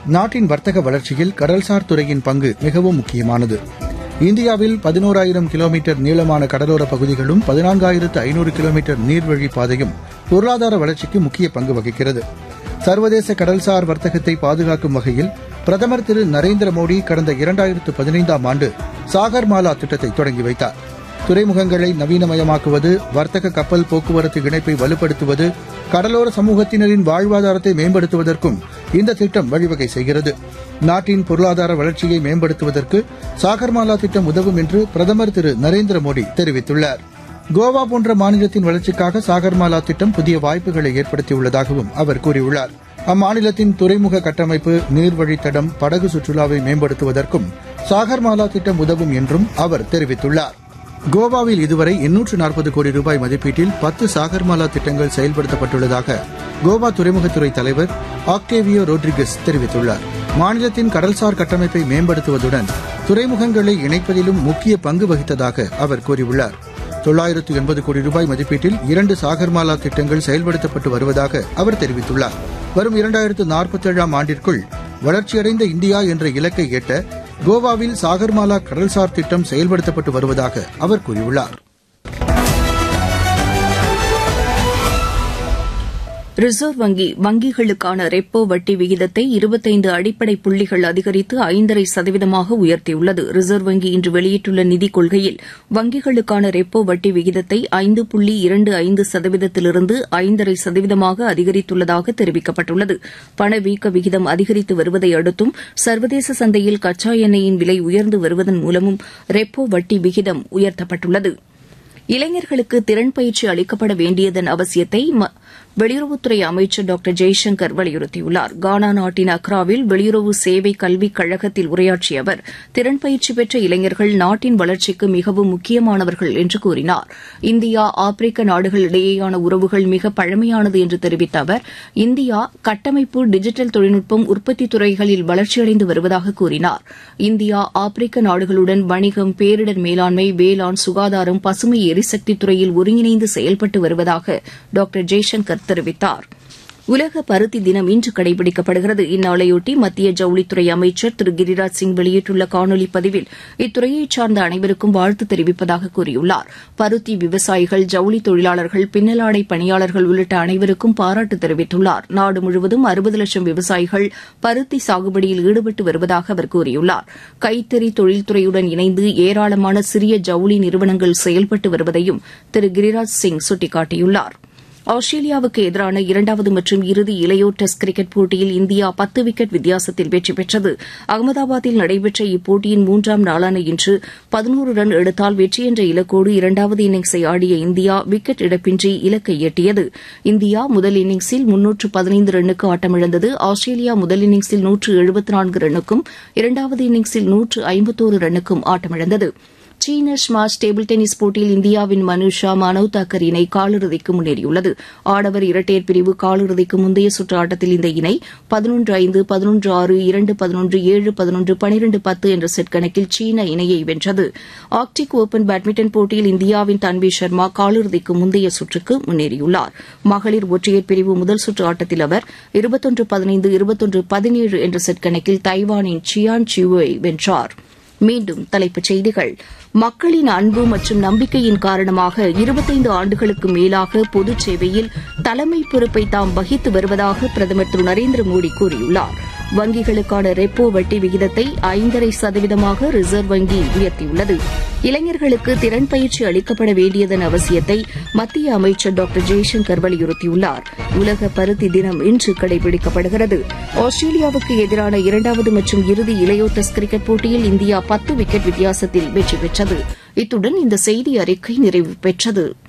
நாட்டின் வர்த்தக வளர்ச்சியில் கடல்சார் துறையின் பங்கு மிகவும் முக்கியமானது இந்தியாவில் பதினோராயிரம் கிலோமீட்டர் நீளமான கடலோர பகுதிகளும் பதினான்காயிரத்து ஐநூறு கிலோமீட்டர் நீர்வழி பாதையும் பொருளாதார வளர்ச்சிக்கு முக்கிய பங்கு வகிக்கிறது சர்வதேச கடல்சார் வர்த்தகத்தை பாதுகாக்கும் வகையில் பிரதமர் திரு நரேந்திர மோடி கடந்த இரண்டாயிரத்து பதினைந்தாம் ஆண்டு சாகர்மாலா திட்டத்தை தொடங்கி வைத்தார் துறைமுகங்களை நவீனமயமாக்குவது வர்த்தக கப்பல் போக்குவரத்து இணைப்பை வலுப்படுத்துவது கடலோர சமூகத்தினரின் வாழ்வாதாரத்தை மேம்படுத்துவதற்கும் இந்த திட்டம் வழிவகை செய்கிறது நாட்டின் பொருளாதார வளர்ச்சியை மேம்படுத்துவதற்கு சாகர்மாலா திட்டம் உதவும் என்று பிரதமர் திரு நரேந்திர மோடி தெரிவித்துள்ளார் கோவா போன்ற மாநிலத்தின் வளர்ச்சிக்காக சாகர்மாலா திட்டம் புதிய வாய்ப்புகளை ஏற்படுத்தியுள்ளதாகவும் அவர் கூறியுள்ளார் அம்மாநிலத்தின் துறைமுக கட்டமைப்பு நீர்வழித்தடம் படகு சுற்றுலாவை மேம்படுத்துவதற்கும் சாகர்மாலா திட்டம் உதவும் என்றும் அவர் தெரிவித்துள்ளார் கோவாவில் இதுவரை எண்ணூற்று நாற்பது கோடி ரூபாய் மதிப்பீட்டில் பத்து சாகர்மாலா திட்டங்கள் செயல்படுத்தப்பட்டுள்ளதாக கோவா துறைமுகத்துறை தலைவர் ஆக்டேவியோ ரோட்ரிகஸ் தெரிவித்துள்ளார் மாநிலத்தின் கடல்சார் கட்டமைப்பை மேம்படுத்துவதுடன் துறைமுகங்களை இணைப்பதிலும் முக்கிய பங்கு வகித்ததாக அவர் கூறியுள்ளார் தொள்ளாயிரத்து எண்பது கோடி ரூபாய் மதிப்பீட்டில் இரண்டு சாகர்மாலா திட்டங்கள் செயல்படுத்தப்பட்டு வருவதாக அவர் தெரிவித்துள்ளார் வரும் இரண்டாயிரத்து நாற்பத்தேழாம் ஆண்டிற்குள் வளர்ச்சியடைந்த இந்தியா என்ற இலக்கை எட்ட கோவாவில் சாகர்மாலா கடல்சார் திட்டம் செயல்படுத்தப்பட்டு வருவதாக அவர் கூறியுள்ளார் ரிசர்வ் வங்கி வங்கிகளுக்கான ரெப்போ வட்டி விகிதத்தை இருபத்தைந்து அடிப்படை புள்ளிகள் அதிகரித்து ஐந்தரை சதவீதமாக உயர்த்தியுள்ளது ரிசர்வ் வங்கி இன்று வெளியிட்டுள்ள நிதிக் கொள்கையில் வங்கிகளுக்கான ரெப்போ வட்டி விகிதத்தை ஐந்து புள்ளி இரண்டு ஐந்து சதவீதத்திலிருந்து ஐந்தரை சதவீதமாக அதிகரித்துள்ளதாக தெரிவிக்கப்பட்டுள்ளது பணவீக்க விகிதம் அதிகரித்து வருவதை அடுத்தும் சர்வதேச சந்தையில் கச்சா எண்ணெயின் விலை உயர்ந்து வருவதன் மூலமும் ரெப்போ வட்டி விகிதம் உயர்த்தப்பட்டுள்ளது இளைஞர்களுக்கு திறன் பயிற்சி அளிக்கப்பட வேண்டியதன் அவசியத்தை வெளியுறவுத்துறை அமைச்சர் டாக்டர் ஜெய்சங்கர் வலியுறுத்தியுள்ளார் கானா நாட்டின் அக்ராவில் வெளியுறவு சேவை கல்விக் கழகத்தில் உரையாற்றிய அவர் திறன் பயிற்சி பெற்ற இளைஞர்கள் நாட்டின் வளர்ச்சிக்கு மிகவும் முக்கியமானவர்கள் என்று கூறினார் இந்தியா ஆப்பிரிக்க நாடுகளிடையேயான உறவுகள் மிக பழமையானது என்று தெரிவித்த அவர் இந்தியா கட்டமைப்பு டிஜிட்டல் தொழில்நுட்பம் உற்பத்தி துறைகளில் வளர்ச்சியடைந்து வருவதாக கூறினார் இந்தியா ஆப்பிரிக்க நாடுகளுடன் வணிகம் பேரிடர் மேலாண்மை வேளாண் சுகாதாரம் பசுமை எரிசக்தி துறையில் ஒருங்கிணைந்து செயல்பட்டு வருவதாக டாக்டர் ஜெய்சங்கர் தெரிவித்தார் உலக பருத்தி தினம் இன்று கடைபிடிக்கப்படுகிறது இந்நாளையொட்டி மத்திய ஜவுளித்துறை அமைச்சர் திரு கிரிராஜ் சிங் வெளியிட்டுள்ள காணொலி பதிவில் இத்துறையைச் சார்ந்த அனைவருக்கும் வாழ்த்து தெரிவிப்பதாக கூறியுள்ளார் பருத்தி விவசாயிகள் ஜவுளி தொழிலாளர்கள் பின்னலாடை பணியாளர்கள் உள்ளிட்ட அனைவருக்கும் பாராட்டு தெரிவித்துள்ளார் நாடு முழுவதும் அறுபது லட்சம் விவசாயிகள் பருத்தி சாகுபடியில் ஈடுபட்டு வருவதாக அவர் கூறியுள்ளார் கைத்தறி தொழில்துறையுடன் இணைந்து ஏராளமான சிறிய ஜவுளி நிறுவனங்கள் செயல்பட்டு வருவதையும் திரு கிரிராஜ் சிங் சுட்டிக்காட்டியுள்ளாா் ஆஸ்திரேலியாவுக்கு எதிரான இரண்டாவது மற்றும் இறுதி இளையோர் டெஸ்ட் கிரிக்கெட் போட்டியில் இந்தியா பத்து விக்கெட் வித்தியாசத்தில் வெற்றி பெற்றது அகமதாபாத்தில் நடைபெற்ற இப்போட்டியின் மூன்றாம் நாளான இன்று பதினோரு ரன் எடுத்தால் வெற்றி என்ற இலக்கோடு இரண்டாவது இன்னிங்ஸை ஆடிய இந்தியா விக்கெட் இழப்பின்றி இலக்கை எட்டியது இந்தியா முதல் இன்னிங்ஸில் முன்னூற்று பதினைந்து ரன்னுக்கு ஆட்டமிழந்தது ஆஸ்திரேலியா முதல் இன்னிங்ஸில் நூற்று எழுபத்து நான்கு ரன்னுக்கும் இரண்டாவது இன்னிங்ஸில் நூற்று ஐம்பத்தோரு ரன்னுக்கும் ஆட்டமிழந்தது சீன ஸ்மாஷ் டேபிள் டென்னிஸ் போட்டியில் இந்தியாவின் மனுஷா மனவ் தாக்கர் இணை காலிறுதிக்கு முன்னேறியுள்ளது ஆடவர் இரட்டையர் பிரிவு காலிறுதிக்கு முந்தைய சுற்று ஆட்டத்தில் இந்த இணை பதினொன்று ஐந்து பதினொன்று ஆறு இரண்டு பதினொன்று ஏழு பதினொன்று பனிரெண்டு பத்து என்ற செட் கணக்கில் சீன இணையை வென்றது ஆர்க்டிக் ஓபன் பேட்மிண்டன் போட்டியில் இந்தியாவின் தன்வி சர்மா காலிறுதிக்கு முந்தைய சுற்றுக்கு முன்னேறியுள்ளார் மகளிர் ஒற்றையர் பிரிவு முதல் சுற்று ஆட்டத்தில் அவர் இருபத்தொன்று பதினைந்து இருபத்தொன்று பதினேழு என்ற செட் கணக்கில் தைவானின் சியான் சியூவை வென்றார் மீண்டும் தலைப்புச் செய்திகள் மக்களின் அன்பு மற்றும் நம்பிக்கையின் காரணமாக இருபத்தைந்து ஆண்டுகளுக்கு மேலாக பொதுச் சேவையில் தலைமை பொறுப்பை தாம் வகித்து வருவதாக பிரதமர் திரு நரேந்திர மோடி கூறியுள்ளார் வங்கிகளுக்கான ரெப்போ வட்டி விகிதத்தை ஐந்தரை சதவீதமாக ரிசர்வ் வங்கி உயர்த்தியுள்ளது இளைஞர்களுக்கு திறன் பயிற்சி அளிக்கப்பட வேண்டியதன் அவசியத்தை மத்திய அமைச்சர் டாக்டர் ஜெய்சங்கர் வலியுறுத்தியுள்ளார் உலக பருத்தி தினம் இன்று கடைபிடிக்கப்படுகிறது ஆஸ்திரேலியாவுக்கு எதிரான இரண்டாவது மற்றும் இறுதி இளையோர் டெஸ்ட் கிரிக்கெட் போட்டியில் இந்தியா பத்து விக்கெட் வித்தியாசத்தில் வெற்றி பெற்றது இத்துடன் இந்த செய்தி அறிக்கை நிறைவு பெற்றது